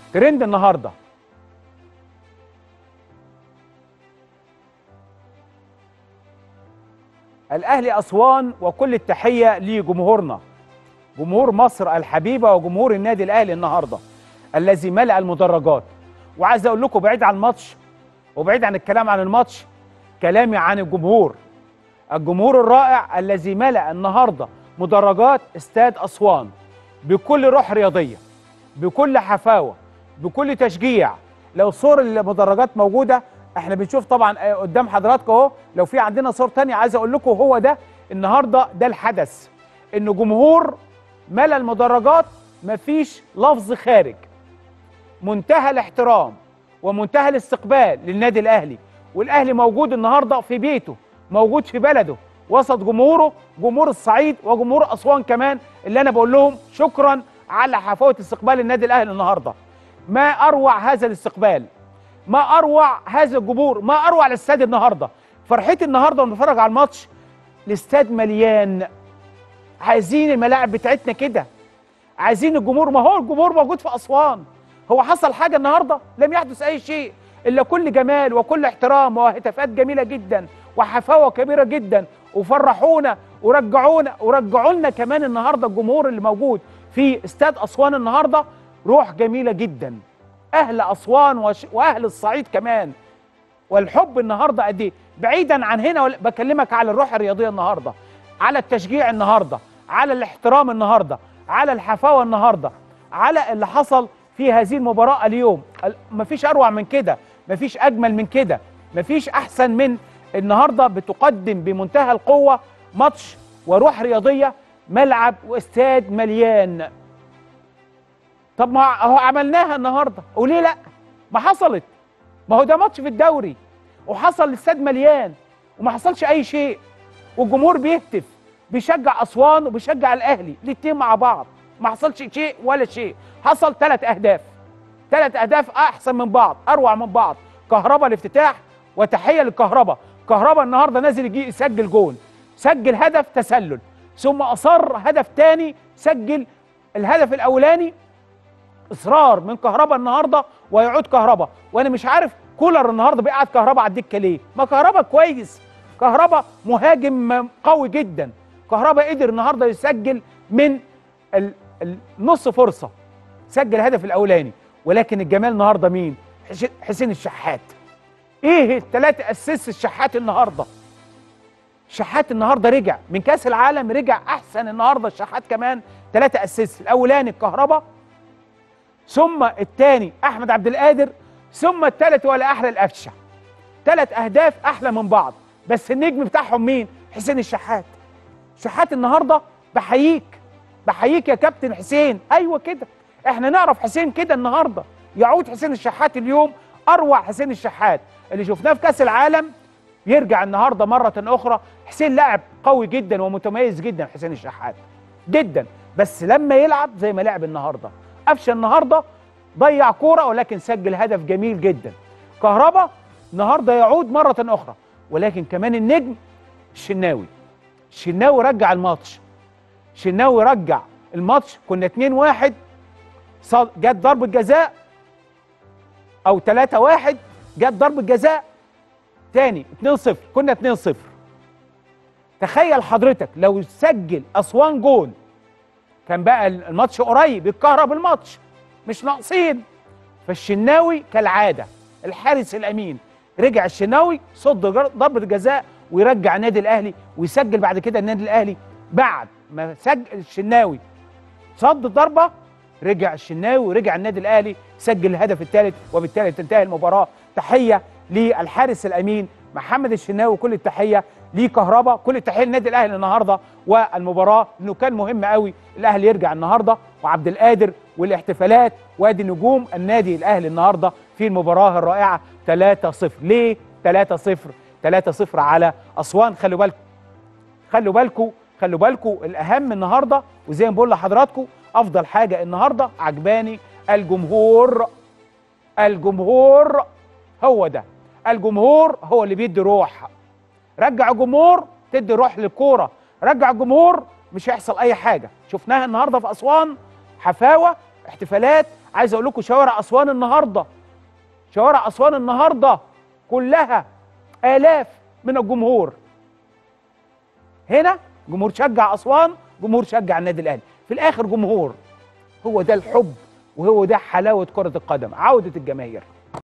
ترند النهارده الاهلي اسوان وكل التحيه لجمهورنا جمهور مصر الحبيبه وجمهور النادي الاهلي النهارده الذي ملأ المدرجات وعايز اقول لكم بعيد عن الماتش وبعيد عن الكلام عن الماتش كلامي عن الجمهور الجمهور الرائع الذي ملأ النهارده مدرجات استاد اسوان بكل روح رياضيه بكل حفاوه بكل تشجيع لو صور المدرجات موجوده احنا بنشوف طبعا آه، قدام حضراتكم اهو لو في عندنا صور تانية عايز اقول لكم هو ده النهارده ده الحدث ان جمهور ملأ المدرجات مفيش لفظ خارج منتهى الاحترام ومنتهى الاستقبال للنادي الاهلي والاهلي موجود النهارده في بيته موجود في بلده وسط جمهوره جمهور الصعيد وجمهور اسوان كمان اللي انا بقول لهم شكرا على حفاوه استقبال النادي الاهلي النهارده ما اروع هذا الاستقبال ما اروع هذا الجمهور ما اروع الاستاد النهارده فرحتي النهارده وانا بتفرج على الماتش الاستاد مليان عايزين الملاعب بتاعتنا كده عايزين الجمهور ما هو الجمهور موجود في اسوان هو حصل حاجه النهارده لم يحدث اي شيء الا كل جمال وكل احترام وهتافات جميله جدا وحفاوه كبيره جدا وفرحونا ورجعونا ورجعوا لنا كمان النهارده الجمهور اللي موجود في استاد اسوان النهارده روح جميله جدا اهل اسوان وش- واهل الصعيد كمان والحب النهارده قد ايه بعيدا عن هنا ولا- بكلمك على الروح الرياضيه النهارده على التشجيع النهارده على الاحترام النهارده على الحفاوه النهارده على اللي حصل في هذه المباراه اليوم ال- مفيش اروع من كده مفيش اجمل من كده مفيش احسن من النهارده بتقدم بمنتهى القوه ماتش وروح رياضيه ملعب واستاد مليان طب ما اهو عملناها النهارده وليه لا ما حصلت ما هو ده ماتش في الدوري وحصل الاستاد مليان وما حصلش اي شيء والجمهور بيهتف بيشجع اسوان وبيشجع الاهلي الاتنين مع بعض ما حصلش شيء ولا شيء حصل ثلاث اهداف ثلاث اهداف احسن من بعض اروع من بعض كهربا الافتتاح وتحيه للكهربا كهربا النهارده نازل يجي يسجل جول سجل هدف تسلل ثم اصر هدف تاني سجل الهدف الاولاني اصرار من كهربا النهارده ويعود كهربا وانا مش عارف كولر النهارده بيقعد كهربا على الدكه ليه ما كهربا كويس كهربا مهاجم قوي جدا كهربا قدر النهارده يسجل من ال- النص فرصه سجل الهدف الاولاني ولكن الجمال النهارده مين حش- حسين الشحات ايه الثلاثه اسيس الشحات النهارده الشحات النهارده رجع من كاس العالم رجع احسن النهارده الشحات كمان ثلاثه اسيس الاولاني الكهربا ثم الثاني احمد عبد القادر ثم الثالث ولا احلى القفشه ثلاث اهداف احلى من بعض بس النجم بتاعهم مين حسين الشحات شحات النهارده بحييك بحييك يا كابتن حسين ايوه كده احنا نعرف حسين كده النهارده يعود حسين الشحات اليوم اروع حسين الشحات اللي شفناه في كاس العالم يرجع النهارده مره اخرى حسين لاعب قوي جدا ومتميز جدا حسين الشحات جدا بس لما يلعب زي ما لعب النهارده قفشه النهارده ضيع كوره ولكن سجل هدف جميل جدا كهربا النهارده يعود مره اخرى ولكن كمان النجم الشناوي الشناوي رجع الماتش الشناوي رجع الماتش كنا 2 1 صاد- جت ضربه جزاء او 3 1 جت ضربه جزاء تاني 2 0 كنا 2 0 تخيل حضرتك لو سجل اسوان جول كان بقى الماتش قريب يتكهرب الماتش مش ناقصين فالشناوي كالعاده الحارس الامين رجع الشناوي صد جر- ضربه جزاء ويرجع النادي الاهلي ويسجل بعد كده النادي الاهلي بعد ما سجل الشناوي صد ضربه رجع الشناوي ورجع النادي الاهلي سجل الهدف الثالث وبالتالي تنتهي المباراه تحيه للحارس الامين محمد الشناوي كل التحيه لكهربا كل التحيه للنادي الاهلي النهارده والمباراه انه كان مهم قوي الاهلي يرجع النهارده وعبد القادر والاحتفالات وادي نجوم النادي الاهلي النهارده في المباراه الرائعه 3-0 ليه 3-0 3-0 على اسوان خلوا بالكم خلوا بالكم خلوا بالكم الاهم النهارده وزي ما بقول لحضراتكم افضل حاجه النهارده عجباني الجمهور الجمهور هو ده الجمهور هو اللي بيدي روح رجع الجمهور تدي روح للكوره رجع الجمهور مش هيحصل اي حاجه شفناها النهارده في اسوان حفاوه احتفالات عايز اقول لكم شوارع اسوان النهارده شوارع اسوان النهارده كلها الاف من الجمهور هنا جمهور شجع اسوان جمهور شجع النادي الاهلي في الاخر جمهور هو ده الحب وهو ده حلاوه كره القدم عوده الجماهير